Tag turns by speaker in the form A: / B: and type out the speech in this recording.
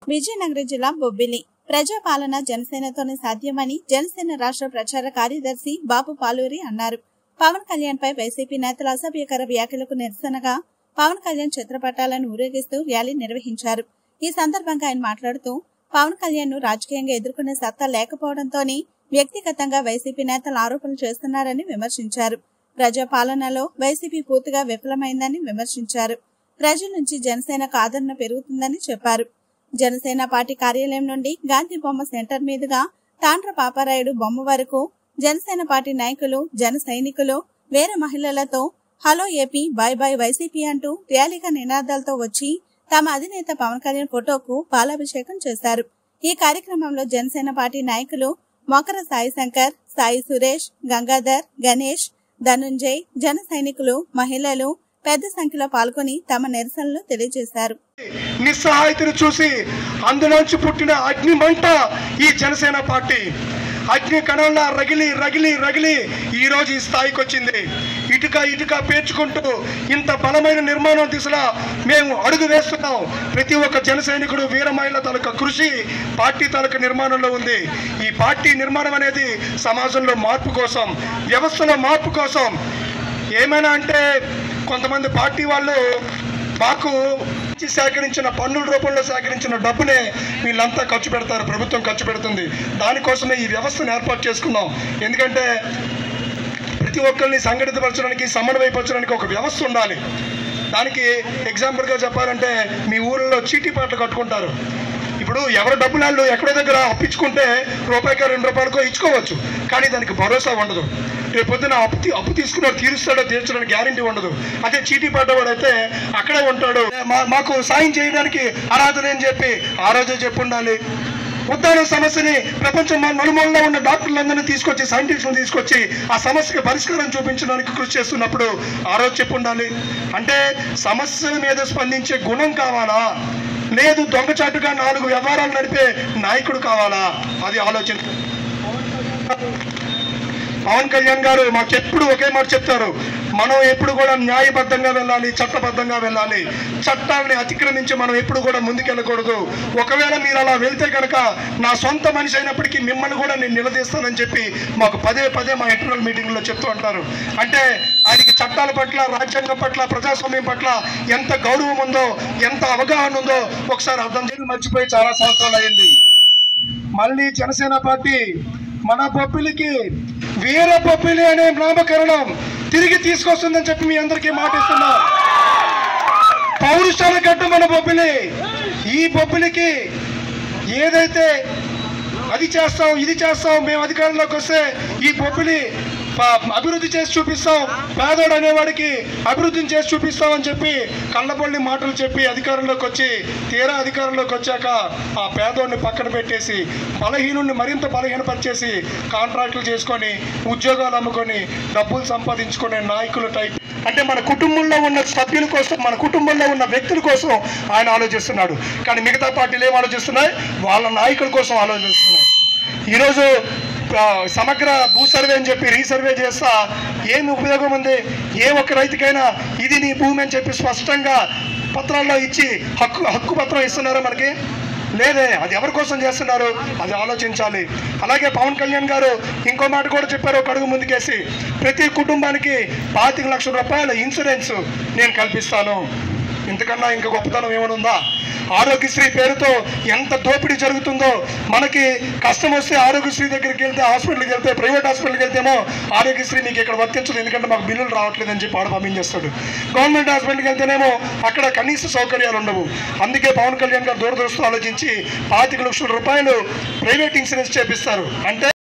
A: విజయనగరం జిల్లా బొబ్బిలి ప్రజాపాలన జనసేనతోనే సాధ్యమని జనసేన రాష్ట్ర ప్రచార కార్యదర్శి బాబు పాలూరి అన్నారు పవన్ కళ్యాణ్ పై వైసీపీ నేతల అసభ్యకర వ్యాఖ్యలకు నిరసనగా పవన్ కళ్యాణ్ చిత్రపటాలను ఊరేగిస్తూ ర్యాలీ నిర్వహించారు ఈ సందర్భంగా ఆయన మాట్లాడుతూ పవన్ కళ్యాణ్ ను రాజకీయంగా ఎదుర్కొనే సత్తా లేకపోవడంతోనే వ్యక్తిగతంగా వైసీపీ నేతలు ఆరోపణలు చేస్తున్నారని విమర్శించారు ప్రజాపాలనలో వైసీపీ పూర్తిగా విఫలమైందని విమర్శించారు ప్రజల నుంచి జనసేనకు ఆదరణ పెరుగుతుందని చెప్పారు జనసేన పార్టీ కార్యాలయం నుండి గాంధీ బొమ్మ సెంటర్ మీదుగా తాండ్ర పాపారాయుడు బొమ్మ వరకు జనసేన పార్టీ నాయకులు జన సైనికులు వేరే మహిళలతో hello AP bye bye YCP అంటూ ర్యాలీగా నినాదాలతో వచ్చి తమ అధినేత పవన్ కళ్యాణ్ ఫోటోకు పాలాభిషేకం చేశారు ఈ కార్యక్రమంలో జనసేన పార్టీ నాయకులు మొకర సాయి శంకర్ సాయి సురేష్ గంగాధర్ గణేష్ ధనుంజయ్ జన సైనికులు మహిళలు పెద్ద సంఖ్యలో పాల్గొని తమ నిరసనలు తెలియజేశారు
B: నిస్సహాయతను చూసి అందులోంచి పుట్టిన అగ్ని మంట ఈ జనసేన పార్టీ అగ్ని కణంలా రగిలి రగిలి రగిలి ఈ రోజు ఈ స్థాయికి వచ్చింది ఇటుక ఇటుక పేర్చుకుంటూ ఇంత బలమైన నిర్మాణం దిశలో మేము అడుగు వేస్తున్నాం ప్రతి ఒక్క జన సైనికుడు వీరమహిళ తాలూకా కృషి పార్టీ తాలూకా నిర్మాణంలో ఉంది ఈ పార్టీ నిర్మాణం అనేది సమాజంలో మార్పు కోసం వ్యవస్థలో మార్పు కోసం ఏమైనా అంటే కొంతమంది పార్టీ వాళ్ళు మాకు ఇచ్చి సేకరించిన పన్నుల రూపంలో సేకరించిన డబ్బునే వీళ్ళంతా ఖర్చు పెడతారు ప్రభుత్వం ఖర్చు పెడుతుంది దానికోసమే ఈ వ్యవస్థను ఏర్పాటు చేసుకున్నాం ఎందుకంటే ప్రతి ఒక్కరిని సంఘటితపరచడానికి సమన్వయపరచడానికి ఒక వ్యవస్థ ఉండాలి దానికి ఎగ్జాంపుల్గా చెప్పాలంటే మీ ఊళ్ళో చీటీ పాటలు కట్టుకుంటారు ఇప్పుడు ఎవరి డబ్బులు వాళ్ళు ఎక్కడో దగ్గర అప్పించుకుంటే రూపాయికో రెండు రూపాయలకో ఇచ్చుకోవచ్చు కానీ దానికి భరోసా ఉండదు రేపు పొద్దున అప్పు తీ- అప్పు తీసుకున్నాడు తీరుస్తాడో తీర్చడానికి గ్యారంటీ ఉండదు అదే చీటీ పడ్డవాడైతే అక్కడే ఉంటాడు మా- మాకు సాయం చేయడానికి అర్హత అని చెప్పి ఆ రోజే చెప్పు ఉండాలి ఉద్దాన సమస్యని ప్రపంచం మన నలుమూలలో ఉన్న డాక్టర్లందరినీ తీసుకొచ్చి సైంటిస్టులను తీసుకొచ్చి ఆ సమస్యకి పరిష్కారం చూపించడానికి కృషి చేస్తున్నప్పుడు ఆ రోజు చెప్పు ఉండాలి అంటే సమస్యల మీద స్పందించే గుణం కావాలా లేదు దొంగచాటుగా నాలుగు వ్యవహారాలు నడిపే నాయకుడు కావాలా అది ఆలోచన పవన్ కళ్యాణ్ గారు మాకు ఎప్పుడు ఒకే మాట చెప్తారు మనం ఎప్పుడు కూడా న్యాయబద్ధంగా వెళ్ళాలి చట్టబద్ధంగా వెళ్ళాలి చట్టాలని అతిక్రమించి మనం ఎప్పుడు కూడా ముందుకెళ్ళకూడదు ఒకవేళ మీరు అలా వెళ్తే కనుక నా సొంత మనిషి అయినప్పటికీ మిమ్మల్ని కూడా నేను నిలదీస్తానని చెప్పి మాకు పదే పదే మా ఇంటర్నల్ మీటింగ్లో చెప్తూ ఉంటారు అంటే ఆయనకి చట్టాల పట్ల రాజ్యాంగం పట్ల ప్రజాస్వామ్యం పట్ల ఎంత గౌరవం ఉందో ఎంత అవగాహన ఉందో ఒకసారి అర్థం చేసి మర్చిపోయి చాలా సంవత్సరాలు అయింది మళ్ళీ జనసేన పార్టీ మన బొబ్బిలికి వీర బొబ్బిలి అనే నామకరణం తిరిగి తీసుకొస్తుందని చెప్పి మీ అందరికీ మాటిస్తున్నా పౌరుషాల గడ్డ మన బొబ్బిలి ఈ బొబ్బిలికి ఏదైతే అది చేస్తాం ఇది చేస్తాం మేము అధికారంలోకి వస్తే ఈ బొబ్బిలి ప- అభివృద్ధి చేసి చూపిస్తాం పేదోడు అనేవాడికి అభివృద్ధిని చేసి చూపిస్తాం అని చెప్పి కళ్ళబొల్లి మాటలు చెప్పి అధికారంలోకి వచ్చి తీరా అధికారంలోకి వచ్చాక ఆ పేదోడిని పక్కన పెట్టేసి బలహీనుడిని మరింత బలహీనపరిచేసి కాంట్రాక్టులు చేసుకొని ఉద్యోగాలు అమ్ముకొని డబ్బులు సంపాదించుకునే నాయకుల టైప్ అంటే మన కుటుంబంలో ఉన్న సభ్యుల కోసం మన కుటుంబంలో ఉన్న వ్యక్తుల కోసం ఆయన ఆలోచిస్తున్నాడు కానీ మిగతా పార్టీలు ఏం ఆలోచిస్తున్నాయి వాళ్ళ నాయకుల కోసం ఆలోచిస్తున్నాయి ఈరోజు ఆ, సమగ్ర భూ సర్వే అని చెప్పి రీసర్వే చేస్తా ఏమి ఉపయోగం ఉంది ఏ ఒక్క రైతుకైనా ఇది నీ భూమి అని చెప్పి స్పష్టంగా పత్రాల్లో ఇచ్చి హక్కు హక్కు పత్రం ఇస్తున్నారా మనకి లేదే అది ఎవరి కోసం చేస్తున్నారు అది ఆలోచించాలి అలాగే పవన్ కళ్యాణ్ గారు ఇంకో మాట కూడా చెప్పారు ఒక అడుగు ముందుకేసి ప్రతి కుటుంబానికి పాతిక లక్షల రూపాయల ఇన్సూరెన్స్ నేను కల్పిస్తాను ఇంతకన్నా ఇంకా గొప్పతనం ఏమైనా ఉందా ఆరోగ్యశ్రీ పేరుతో ఎంత దోపిడీ జరుగుతుందో మనకి కష్టం వస్తే ఆరోగ్యశ్రీ దగ్గరికి వెళ్తే హాస్పిటల్కి వెళ్తే ప్రైవేట్ హాస్పిటల్కి వెళ్తేమో ఆరోగ్యశ్రీ మీకు ఇక్కడ వర్తించదు ఎందుకంటే మాకు బిల్లులు రావట్లేదు అని చెప్పి ఆడ పంపించేస్తాడు గవర్నమెంట్ హాస్పిటల్కి వెళ్తేనేమో అక్కడ కనీస సౌకర్యాలు ఉండవు అందుకే పవన్ కళ్యాణ్ గారు దూరదృష్టితో ఆలోచించి పాతిక లక్షల రూపాయలు ప్రైవేట్ ఇన్సూరెన్స్ చేపిస్తారు అంటే